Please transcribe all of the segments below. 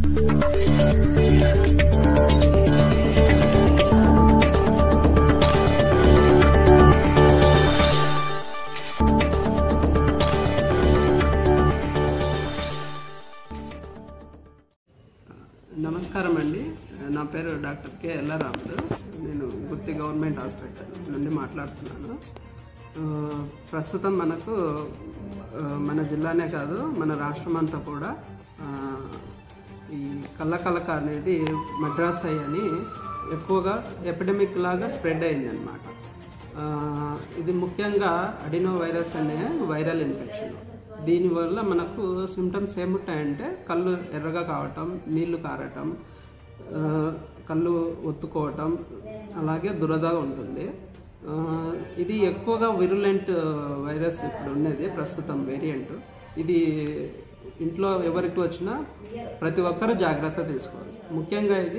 నమస్కారం అండి నా పేరు డాక్టర్ కె ఎల్లరాముడు నేను గుత్తి గవర్నమెంట్ హాస్పిటల్ నుండి మాట్లాడుతున్నాను ఆ, ప్రస్తుతం మనకు ఆ, మన జిల్లానే కాదు మన రాష్ట్రం అంతా కూడా ఆ, ఈ కళ్ళకలక అనేది మద్రాస్ ఐ అని ఎక్కువగా ఎపిడమిక్ లాగా స్ప్రెడ్ అయింది అనమాట ఇది ముఖ్యంగా అడినో వైరస్ అనే వైరల్ ఇన్ఫెక్షన్ దీనివల్ల మనకు సిమ్టమ్స్ ఏముంటాయంటే కళ్ళు ఎర్రగా కావటం నీళ్లు కారటం ఆ, కళ్ళు ఒత్తుకోవటం అలాగే దురద ఉంటుంది ఆ, ఇది ఎక్కువగా విరులెంట్ వైరస్ ఇప్పుడు ఉన్నది ప్రస్తుతం వేరియంట్ ఇది ఇంట్లో ఎవరికి వచ్చినా ప్రతి ఒక్కరూ జాగ్రత్త తీసుకోవాలి ముఖ్యంగా ఇది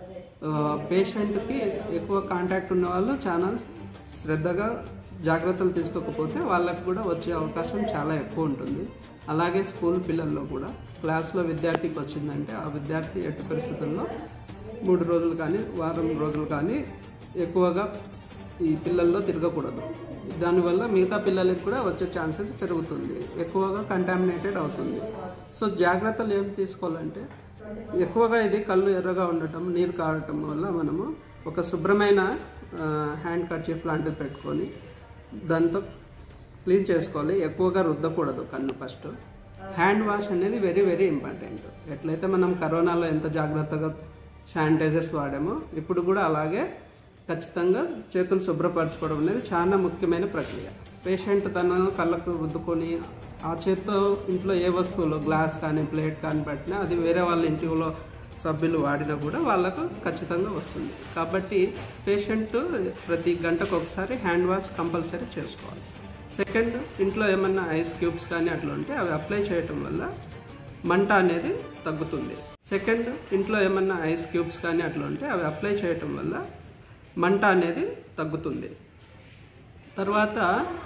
పేషెంట్కి ఎక్కువ కాంటాక్ట్ ఉన్న వాళ్ళు చాలా శ్రద్ధగా జాగ్రత్తలు తీసుకోకపోతే వాళ్ళకు కూడా వచ్చే అవకాశం చాలా ఎక్కువ ఉంటుంది అలాగే స్కూల్ పిల్లల్లో కూడా క్లాస్లో విద్యార్థికి వచ్చిందంటే ఆ విద్యార్థి ఎట్టి పరిస్థితుల్లో మూడు రోజులు కానీ వారం రోజులు కానీ ఎక్కువగా ఈ పిల్లల్లో తిరగకూడదు దానివల్ల మిగతా పిల్లలకి కూడా వచ్చే ఛాన్సెస్ పెరుగుతుంది ఎక్కువగా కంటామినేటెడ్ అవుతుంది సో జాగ్రత్తలు ఏం తీసుకోవాలంటే ఎక్కువగా ఇది కళ్ళు ఎర్రగా ఉండటం నీరు కారటం వల్ల మనము ఒక శుభ్రమైన హ్యాండ్ కర్చీఫ్ లాంటిది పెట్టుకొని దాంతో క్లీన్ చేసుకోవాలి ఎక్కువగా రుద్దకూడదు కన్ను ఫస్ట్ హ్యాండ్ వాష్ అనేది వెరీ వెరీ ఇంపార్టెంట్ ఎట్లయితే మనం కరోనాలో ఎంత జాగ్రత్తగా శానిటైజర్స్ వాడామో ఇప్పుడు కూడా అలాగే ఖచ్చితంగా చేతులు శుభ్రపరచుకోవడం అనేది చాలా ముఖ్యమైన ప్రక్రియ పేషెంట్ తన కళ్ళకు రుద్దుకొని ఆ చేత్తో ఇంట్లో ఏ వస్తువులు గ్లాస్ కానీ ప్లేట్ కానీ పట్టినా అది వేరే వాళ్ళ ఇంటిలో సభ్యులు వాడినా కూడా వాళ్ళకు ఖచ్చితంగా వస్తుంది కాబట్టి పేషెంట్ ప్రతి గంటకు ఒకసారి హ్యాండ్ వాష్ కంపల్సరీ చేసుకోవాలి సెకండ్ ఇంట్లో ఏమన్నా ఐస్ క్యూబ్స్ కానీ అట్లా ఉంటే అవి అప్లై చేయటం వల్ల మంట అనేది తగ్గుతుంది సెకండ్ ఇంట్లో ఏమన్నా ఐస్ క్యూబ్స్ కానీ అట్లా ఉంటే అవి అప్లై చేయటం వల్ల మంట అనేది తగ్గుతుంది తర్వాత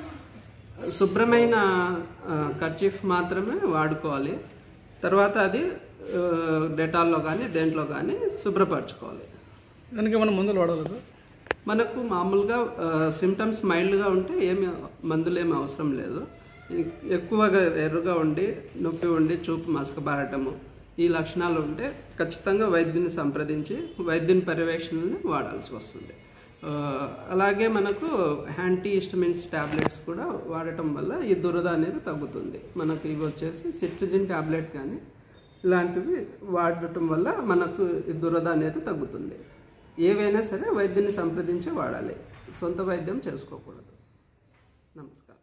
శుభ్రమైన కర్చీఫ్ మాత్రమే వాడుకోవాలి తర్వాత అది ఆ, డెటాల్లో కానీ దేంట్లో కానీ శుభ్రపరచుకోవాలి దానికి ఏమైనా మందులు వాడాలి సార్ మనకు మామూలుగా సిమ్టమ్స్ మైల్డ్గా ఉంటే ఏమి మందులు ఏమి అవసరం లేదు ఎ- ఎక్కువగా ఎర్రగా ఉండి నొప్పి ఉండి చూపు మసకబారటము ఈ లక్షణాలు ఉంటే ఖచ్చితంగా వైద్యుని సంప్రదించి వైద్యుని పర్యవేక్షణని వాడాల్సి వస్తుంది ఆ, అలాగే మనకు యాంటీ హిస్టమిన్స్ ట్యాబ్లెట్స్ కూడా వాడటం వల్ల ఈ దురద అనేది తగ్గుతుంది మనకు ఇవి వచ్చేసి సిట్రిజిన్ ట్యాబ్లెట్ కానీ ఇలాంటివి వాడటం వల్ల మనకు ఈ దురద అనేది తగ్గుతుంది ఏవైనా సరే వైద్యుని సంప్రదించి వాడాలి సొంత వైద్యం చేసుకోకూడదు నమస్కారం